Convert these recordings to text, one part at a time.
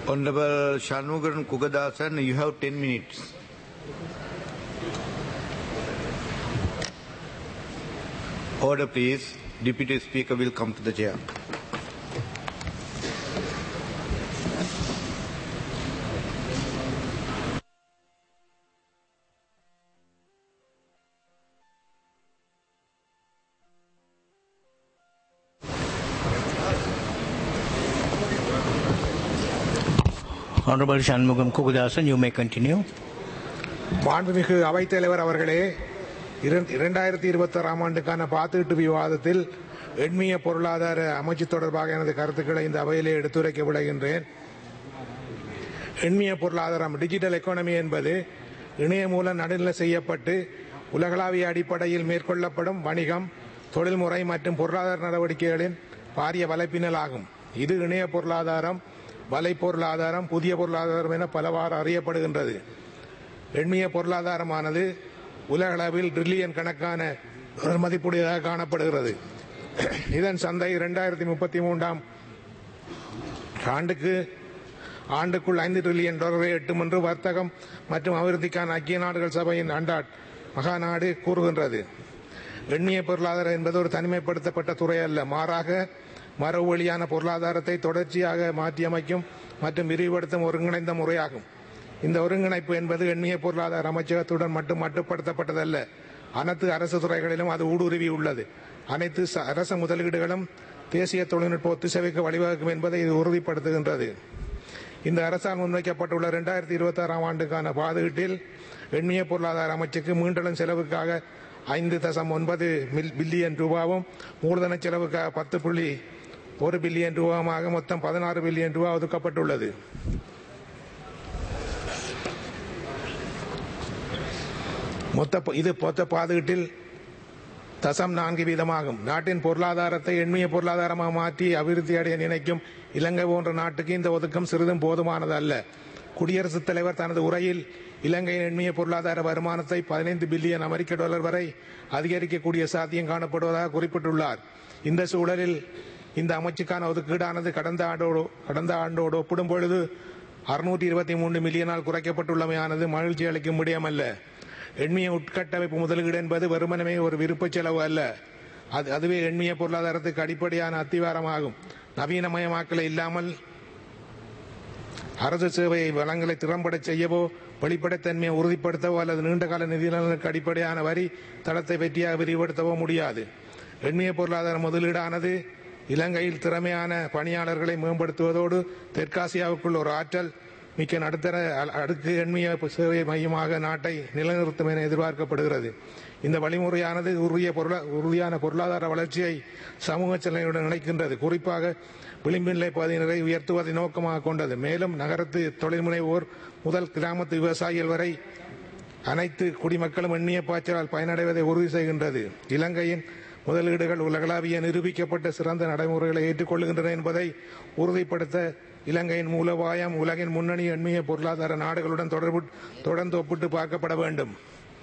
Honorable Shanmugaran Kugadasan, you have 10 minutes. Order, please. Deputy Speaker will come to the chair. Honorable Shanmugam Kukudasan, you may continue. மாண்புமிகு அவைத்தலைவர் அவர்களே இரண்- இரண்டாயிரத்தி இருபத்தாறாம் ஆண்டுக்கான பாத்தீட்டு விவாதத்தில் எண்மிய பொருளாதார அமைச்சு தொடர்பாக எனது கருத்துக்களை இந்த அவையிலே எடுத்துரைக்க விளைகின்றேன் எண்மிய பொருளாதாரம் டிஜிட்டல் எக்கானமி என்பது இணையம் மூலம் நடுநிலை செய்யப்பட்டு உலகளாவிய அடிப்படையில் மேற்கொள்ளப்படும் வணிகம் தொழில்முறை மற்றும் பொருளாதார நடவடிக்கைகளின் பாரிய வலைப்பின்னல் ஆகும் இது இணைய பொருளாதாரம் வலை பொருளாதாரம் புதிய பொருளாதாரம் என பலவாறு அறியப்படுகின்றது எண்மிய பொருளாதாரமானது உலகளவில் ட்ரில்லியன் கணக்கான டாலர் மதிப்புடையதாக காணப்படுகிறது இதன் சந்தை இரண்டாயிரத்தி முப்பத்தி மூன்றாம் ஆண்டுக்கு ஆண்டுக்குள் ஐந்து டிரில்லியன் டாலரை எட்டும் என்று வர்த்தகம் மற்றும் அபிவிருத்திக்கான ஐக்கிய நாடுகள் சபையின் அண்டாட் மகாநாடு கூறுகின்றது எண்ணிய பொருளாதாரம் என்பது ஒரு தனிமைப்படுத்தப்பட்ட துறை அல்ல மாறாக மரபு வழியான பொருளாதாரத்தை தொடர்ச்சியாக மாற்றியமைக்கும் மற்றும் விரிவுபடுத்தும் ஒருங்கிணைந்த முறையாகும் இந்த ஒருங்கிணைப்பு என்பது எண்ணிய பொருளாதார அமைச்சகத்துடன் மட்டும் மட்டுப்படுத்தப்பட்டதல்ல அனைத்து அரசு துறைகளிலும் அது ஊடுருவி உள்ளது அனைத்து ச- அரச முதலீடுகளும் தேசிய தொழில்நுட்ப ஒத்துழைப்புக்கு வழிவகுக்கும் என்பதை இது உறுதிப்படுத்துகின்றது இந்த அரசால் முன்வைக்கப்பட்டுள்ள இரண்டாயிரத்தி இருபத்தி ஆறாம் ஆண்டுக்கான பாதுகீட்டில் எண்ணிய பொருளாதார அமைச்சுக்கு மீண்டலும் செலவுக்காக ஐந்து தசம் ஒன்பது மில் பில்லியன் ரூபாவும் மூலதன செலவுக்காக பத்து புள்ளி ஒரு பில்லியன் ரூபாவுமாக மொத்தம் பதினாறு பில்லியன் ரூபாய் ஒதுக்கப்பட்டுள்ளது மொத்த ப- இது மொத்த பாதுகீட்டில் தசம் நான்கு வீதமாகும் நாட்டின் பொருளாதாரத்தை எண்ணிய பொருளாதாரமாக மாற்றி அபிவிருத்தி அடைய நினைக்கும் இலங்கை போன்ற நாட்டுக்கு இந்த ஒதுக்கம் சிறிதும் போதுமானது அல்ல குடியரசுத் தலைவர் தனது உரையில் இலங்கையின் எண்ணிய பொருளாதார வருமானத்தை பதினைந்து பில்லியன் அமெரிக்க டாலர் வரை அதிகரிக்கக்கூடிய சாத்தியம் காணப்படுவதாக குறிப்பிட்டுள்ளார் இந்த சூழலில் இந்த அமைச்சுக்கான ஒதுக்கீடானது கடந்த ஆண்டோடு கடந்த ஆண்டோடு ஒப்பிடும் பொழுது அறுநூற்றி இருபத்தி மூன்று மில்லியனால் குறைக்கப்பட்டுள்ளமையானது மகிழ்ச்சி அளிக்கும் விடயமல்ல எண்ணிய உட்கட்டமைப்பு முதலீடு என்பது வெறுமனமே ஒரு விருப்ப செலவு அல்ல அது அதுவே எண்ணிய பொருளாதாரத்துக்கு அடிப்படையான அத்திவாரமாகும் நவீனமயமாக்கலை இல்லாமல் அரசு சேவை வளங்களை திறம்பட செய்யவோ வெளிப்படைத்தன்மையை உறுதிப்படுத்தவோ அல்லது நீண்டகால நிதி நலனுக்கு அடிப்படையான வரி தளத்தை வெற்றியாக விரிவுபடுத்தவோ முடியாது எண்ணிய பொருளாதார முதலீடானது இலங்கையில் திறமையான பணியாளர்களை மேம்படுத்துவதோடு தெற்காசியாவுக்குள் ஒரு ஆற்றல் மிக்க நடுத்தர அ- அடுக்கு எண்ணிய சேவை மையமாக நாட்டை நிலைநிறுத்தும் என எதிர்பார்க்கப்படுகிறது இந்த வழிமுறையானது உறுதிய பொருளா உறுதியான பொருளாதார வளர்ச்சியை சமூக செலவுடன் இணைக்கின்றது குறிப்பாக விளிம்பு நிலை பகுதியினரை உயர்த்துவதை நோக்கமாக கொண்டது மேலும் நகரத்து தொழில் முனைவோர் முதல் கிராமத்து விவசாயிகள் வரை அனைத்து குடிமக்களும் எண்ணிய பாய்ச்சலால் பயனடைவதை உறுதி செய்கின்றது இலங்கையின் முதலீடுகள் உலகளாவிய நிரூபிக்கப்பட்ட சிறந்த நடைமுறைகளை ஏற்றுக்கொள்கின்றன என்பதை உறுதிப்படுத்த இலங்கையின் மூலோபாயம் உலகின் முன்னணி எண்ணிய பொருளாதார நாடுகளுடன் தொடர்பு தொடர்ந்து ஒப்பிட்டு பார்க்கப்பட வேண்டும்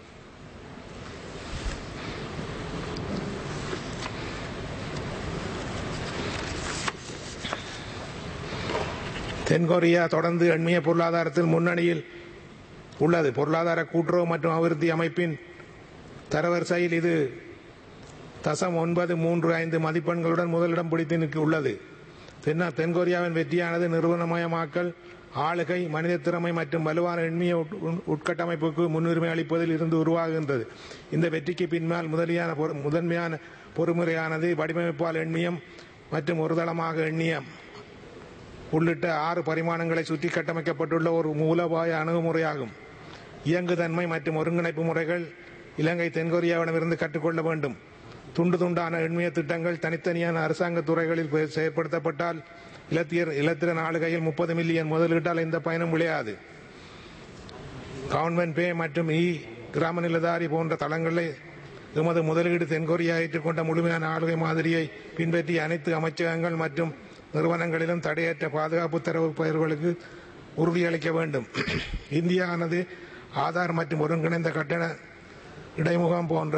தென்கொரியா தொடர்ந்து எண்ணிய பொருளாதாரத்தில் முன்னணியில் உள்ளது பொருளாதார கூட்டுறவு மற்றும் அபிவிருத்தி அமைப்பின் தரவரிசையில் இது தசம் ஒன்பது மூன்று ஐந்து மதிப்பெண்களுடன் முதலிடம் பிடித்து நிற்க உள்ளது தென்னா தென்கொரியாவின் வெற்றியானது நிறுவனமயமாக்கல் ஆளுகை மனித திறமை மற்றும் வலுவான எண்ணிய உட்- உட்- உட்கட்டமைப்புக்கு முன்னுரிமை அளிப்பதில் இருந்து உருவாகின்றது இந்த வெற்றிக்கு பின்னால் முதலியான பொறு- முதன்மையான பொறுமுறையானது வடிவமைப்பால் எண்ணியம் மற்றும் ஒருதளமாக எண்ணியம் உள்ளிட்ட ஆறு பரிமாணங்களை சுற்றி கட்டமைக்கப்பட்டுள்ள ஒரு மூலோபாய அணுகுமுறையாகும் இயங்குதன்மை மற்றும் ஒருங்கிணைப்பு முறைகள் இலங்கை தென்கொரியாவிடமிருந்து கற்றுக்கொள்ள வேண்டும் துண்டு துண்டான எண்ணிய திட்டங்கள் தனித்தனியான அரசாங்க துறைகளில் பெ- செயற்படுத்தப்பட்டால் இலத்தியர் இலத்திரன் ஆளுகையில் முப்பது மில்லியன் முதலீட்டால் இந்த பயணம் விளையாது கவர்மெண்ட் பே மற்றும் இ கிராம நிலதாரி போன்ற தளங்களை எமது முதலீடு தென்கொரியா ஏற்றுக்கொண்ட முழுமையான ஆளுகை மாதிரியை பின்பற்றி அனைத்து அமைச்சகங்கள் மற்றும் நிறுவனங்களிலும் தடையற்ற பாதுகாப்பு தரவு பயிர்களுக்கு உறுதியளிக்க வேண்டும் இந்தியானது ஆதார் மற்றும் ஒருங்கிணைந்த கட்டண இடைமுகம் போன்ற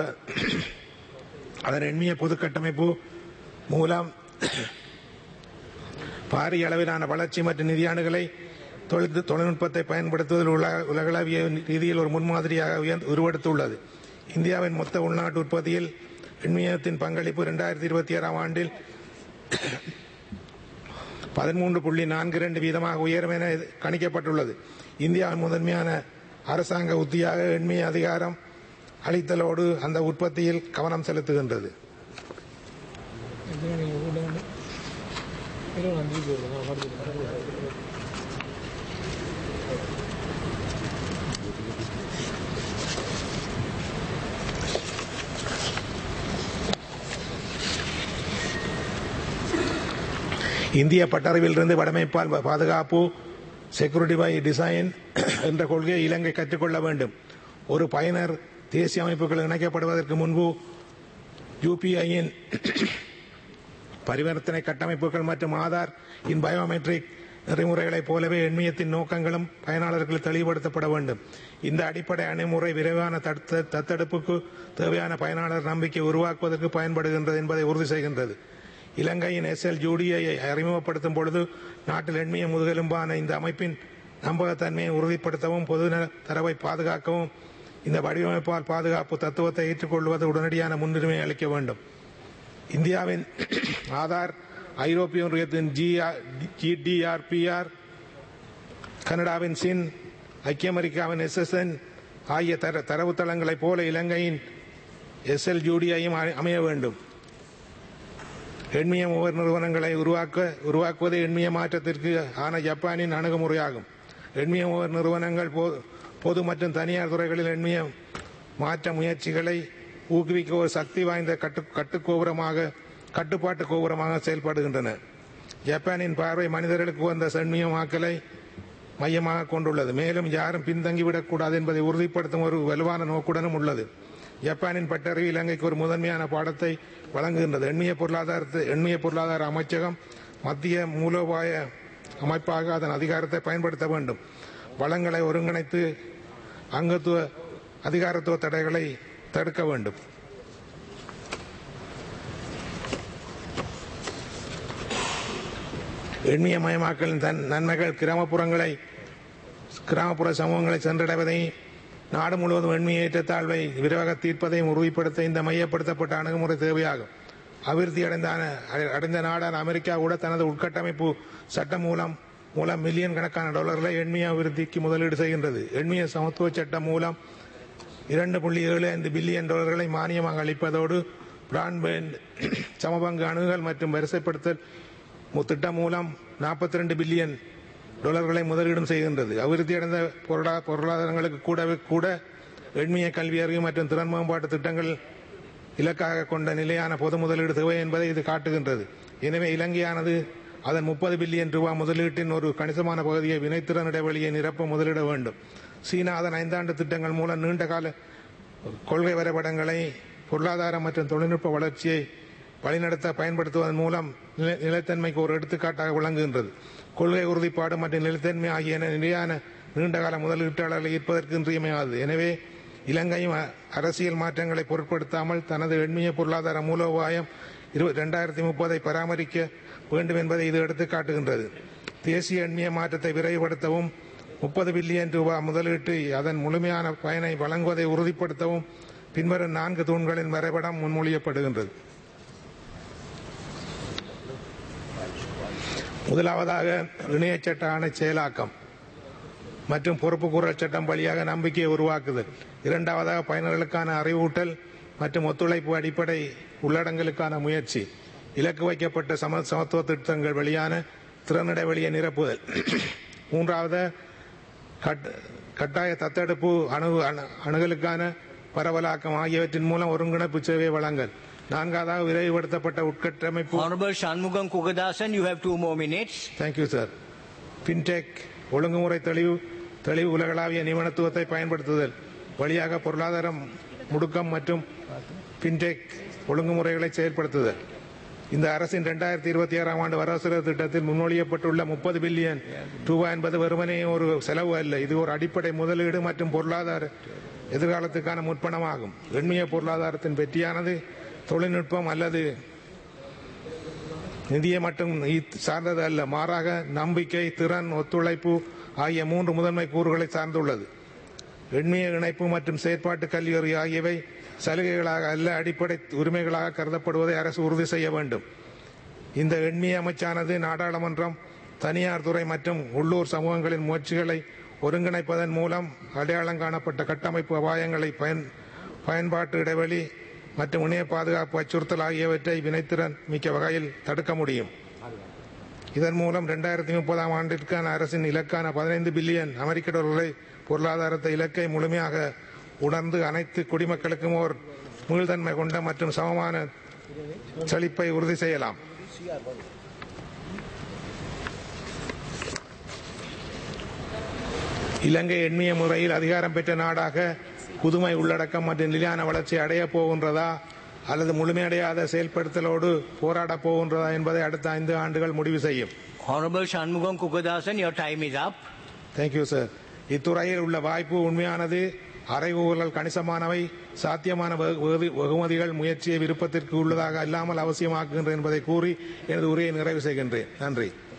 அதன் எண்ணிய பொது கட்டமைப்பு மூலம் பாரிய அளவிலான வளர்ச்சி மற்றும் நிதியாண்டுகளை தொழில் தொழில்நுட்பத்தை பயன்படுத்துவதில் உலக உலகளவிய ரீதியில் ஒரு முன்மாதிரியாக உயர்ந்து உருவெடுத்துள்ளது இந்தியாவின் மொத்த உள்நாட்டு உற்பத்தியில் எண்மியத்தின் பங்களிப்பு இரண்டாயிரத்தி இருபத்தி ஆறாம் ஆண்டில் பதிமூன்று புள்ளி நான்கு இரண்டு வீதமாக உயரும் என கணிக்கப்பட்டுள்ளது இந்தியாவின் முதன்மையான அரசாங்க உத்தியாக எண்மிய அதிகாரம் அளித்தலோடு அந்த உற்பத்தியில் கவனம் செலுத்துகின்றது இந்திய பட்டறிவிலிருந்து வடமைப்பால் பாதுகாப்பு செக்யூரிட்டி பை டிசைன் என்ற கொள்கையை இலங்கை கற்றுக்கொள்ள வேண்டும் ஒரு பயனர் தேசிய அமைப்புகள் இணைக்கப்படுவதற்கு முன்பு யூபிஐயின் பரிவர்த்தனை கட்டமைப்புகள் மற்றும் ஆதார் இன் பயோமெட்ரிக் நெறிமுறைகளைப் போலவே எண்மியத்தின் நோக்கங்களும் பயனாளர்கள் தெளிவுபடுத்தப்பட வேண்டும் இந்த அடிப்படை அணுகுமுறை விரைவான தடுத்த- தத்தெடுப்புக்கு தேவையான பயனாளர் நம்பிக்கை உருவாக்குவதற்கு பயன்படுகின்றது என்பதை உறுதி செய்கின்றது இலங்கையின் எஸ்எல் ஜூடியை அறிமுகப்படுத்தும் பொழுது நாட்டில் எண்மிய முதுகெலும்பான இந்த அமைப்பின் நம்பகத்தன்மையை உறுதிப்படுத்தவும் பொது நல- தரவை பாதுகாக்கவும் இந்த வடிவமைப்பால் பாதுகாப்பு தத்துவத்தை ஏற்றுக்கொள்வது உடனடியான முன்னுரிமை அளிக்க வேண்டும் இந்தியாவின் ஆதார் ஐரோப்பிய ஒன்றியத்தின் ஜிடிஆர்பிஆர் கனடாவின் சின் ஐக்கிய அமெரிக்காவின் எஸ்எஸ்என் ஆகிய தர தரவுத்தளங்களைப் போல இலங்கையின் எஸ்எல் ஜூடியையும் அமைய வேண்டும் எண்மிய முகவர் நிறுவனங்களை உருவாக்க உருவாக்குவதே எண்மிய மாற்றத்திற்கு ஆன ஜப்பானின் அணுகுமுறையாகும் எண்மிய முகவர் நிறுவனங்கள் பொ- பொது மற்றும் தனியார் துறைகளில் எண்மிய மாற்ற முயற்சிகளை ஊக்குவிக்க ஒரு சக்தி வாய்ந்த கட்டு கட்டுக்கோபுரமாக கட்டுப்பாட்டு கோபுரமாக செயல்படுகின்றன ஜப்பானின் பார்வை மனிதர்களுக்கு வந்த செண்மியமாக்கலை மையமாக கொண்டுள்ளது மேலும் யாரும் பின்தங்கிவிடக்கூடாது என்பதை உறுதிப்படுத்தும் ஒரு வலுவான நோக்குடனும் உள்ளது ஜப்பானின் பட்டறிவு இலங்கைக்கு ஒரு முதன்மையான பாடத்தை வழங்குகின்றது எண்ணிய பொருளாதாரத்தை எண்ணிய பொருளாதார அமைச்சகம் மத்திய மூலோபாய அமைப்பாக அதன் அதிகாரத்தை பயன்படுத்த வேண்டும் வளங்களை ஒருங்கிணைத்து அங்கத்துவ அதிகாரத்துவ தடைகளை தடுக்க வேண்டும் எண்ணியமயமாக்கலின் தன் நன்மைகள் கிராமப்புறங்களை கிராமப்புற சமூகங்களை சென்றடைவதை நாடு முழுவதும் எண்ணிய ஏற்றத்தாழ்வை விரைவாக தீர்ப்பதையும் உறுதிப்படுத்த இந்த மையப்படுத்தப்பட்ட அணுகுமுறை தேவையாகும் அபிவிருத்தி அடைந்த அடைந்த நாடான அமெரிக்கா கூட தனது உட்கட்டமைப்பு சட்டம் மூலம் மூலம் மில்லியன் கணக்கான டாலர்களை எண்ணிய அபிவிருத்திக்கு முதலீடு செய்கின்றது எண்ணிய சமத்துவ சட்டம் மூலம் இரண்டு புள்ளி ஏழு ஐந்து பில்லியன் டாலர்களை மானியமாக அளிப்பதோடு பிராட்பேண்ட் சமபங்கு அணுகல் மற்றும் வரிசைப்படுத்தல் மு- திட்டம் மூலம் 42 பில்லியன் டாலர்களை முதலீடும் செய்கின்றது அபிவிருத்தியடைந்த பொருளா பொருளாதாரங்களுக்கு கூடவே கூட எண்ணிய கல்வி அறிவு மற்றும் திறன் மேம்பாட்டு திட்டங்கள் இலக்காக கொண்ட நிலையான பொது முதலீடு தேவை என்பதை இது காட்டுகின்றது எனவே இலங்கையானது அதன் முப்பது பில்லியன் ரூபாய் முதலீட்டின் ஒரு கணிசமான பகுதியை வினைத்திறன் இடைவெளியை நிரப்ப முதலிட வேண்டும் சீனா அதன் ஐந்தாண்டு திட்டங்கள் மூலம் நீண்ட கால கொள்கை வரைபடங்களை பொருளாதார மற்றும் தொழில்நுட்ப வளர்ச்சியை வழிநடத்த பயன்படுத்துவதன் மூலம் நிலை- நிலைத்தன்மைக்கு ஒரு எடுத்துக்காட்டாக விளங்குகின்றது கொள்கை உறுதிப்பாடு மற்றும் நிலைத்தன்மை ஆகியன நிலையான நீண்டகால முதலீட்டாளர்களை ஈர்ப்பதற்கு இன்றியமையாதது எனவே இலங்கையும் அ- அரசியல் மாற்றங்களை பொருட்படுத்தாமல் தனது எண்ணிய பொருளாதார மூலோபாயம் இரண்டாயிரத்தி முப்பதை பராமரிக்க வேண்டும் என்பதை இது எடுத்துக்காட்டுகின்றது தேசிய எண்ணிய மாற்றத்தை விரைவுபடுத்தவும் முப்பது பில்லியன் ரூபாய் முதலீட்டு அதன் முழுமையான பயனை வழங்குவதை உறுதிப்படுத்தவும் பின்வரும் நான்கு தூண்களின் வரைபடம் முன்மொழியப்படுகின்றது முதலாவதாக இணைய சட்ட ஆணை செயலாக்கம் மற்றும் பொறுப்புக்கூறல் சட்டம் வழியாக நம்பிக்கையை உருவாக்குதல் இரண்டாவதாக பயனர்களுக்கான அறிவூட்டல் மற்றும் ஒத்துழைப்பு அடிப்படை உள்ளடங்கலுக்கான முயற்சி இலக்கு வைக்கப்பட்ட சம சமத்துவ திட்டங்கள் வழியான திறனிடைவெளியை நிரப்புதல் மூன்றாவது கட்- கட்டாய தத்தெடுப்பு அணு அணு- அணுகலுக்கான பரவலாக்கம் ஆகியவற்றின் மூலம் ஒருங்கிணைப்பு சேவை வழங்கல் நான்காவதாக விரைவுபடுத்தப்பட்ட உட்கட்டமைப்பு Honorable Shanmugam Kukadasan, you have two more minutes. Thank you sir fintech ஒழுங்குமுறை தெளிவு தெளிவு உலகளாவிய நிபுணத்துவத்தை பயன்படுத்துதல் வழியாக பொருளாதாரம் முடுக்கம் மற்றும் பின்டெக் ஒழுங்குமுறைகளை செயல்படுத்துதல் இந்த அரசின் இரண்டாயிரத்தி இருபத்தி ஆறாம் ஆண்டு வரவு செலவு திட்டத்தில் முன்மொழியப்பட்டுள்ள முப்பது பில்லியன் ரூபாய் என்பது வெறுமனே ஒரு செலவு அல்ல இது ஒரு அடிப்படை முதலீடு மற்றும் பொருளாதார எதிர்காலத்துக்கான முற்பணமாகும் எண்ணிய பொருளாதாரத்தின் வெற்றியானது தொழில்நுட்பம் அல்லது நிதியை மட்டும் இ- சார்ந்தது அல்ல மாறாக நம்பிக்கை திறன் ஒத்துழைப்பு ஆகிய மூன்று முதன்மை கூறுகளை சார்ந்துள்ளது எண்ணிய இணைப்பு மற்றும் செயற்பாட்டு கல்வி ஆகியவை சலுகைகளாக அல்ல அடிப்படை உரிமைகளாக கருதப்படுவதை அரசு உறுதி செய்ய வேண்டும் இந்த எண்ணிய அமைச்சானது நாடாளுமன்றம் தனியார் துறை மற்றும் உள்ளூர் சமூகங்களின் முயற்சிகளை ஒருங்கிணைப்பதன் மூலம் அடையாளம் காணப்பட்ட கட்டமைப்பு அபாயங்களை பயன் பயன்பாட்டு இடைவெளி மற்றும் இணைய பாதுகாப்பு அச்சுறுத்தல் ஆகியவற்றை வினைத்திறன் மிக்க வகையில் தடுக்க முடியும் இதன் மூலம் இரண்டாயிரத்தி முப்பதாம் ஆண்டிற்கான அரசின் இலக்கான பதினைந்து பில்லியன் அமெரிக்க டாலர்களை பொருளாதாரத்தை இலக்கை முழுமையாக உணர்ந்து அனைத்து குடிமக்களுக்கும் ஓர் மீள்தன்மை கொண்ட மற்றும் சமமான செழிப்பை உறுதி செய்யலாம் இலங்கை எண்ணிய முறையில் அதிகாரம் பெற்ற நாடாக புதுமை உள்ளடக்கம் மற்றும் நிலையான வளர்ச்சி அடையப் போகின்றதா அல்லது முழுமையடையாத செயல்படுத்தலோடு போராடப் போகின்றதா என்பதை அடுத்த ஐந்து ஆண்டுகள் முடிவு செய்யும் Honorable Shanmugam Kukadasan, your time is up. Thank you sir இத்துறையில் உள்ள வாய்ப்பு உண்மையானது அறைகூறல் கணிசமானவை சாத்தியமான வெகு- வெகு- வெகுமதிகள் முயற்சியை விருப்பத்திற்கு உள்ளதாக அல்லாமல் அவசியமாக்குகின்றன என்பதை கூறி எனது உரையை நிறைவு செய்கின்றேன் நன்றி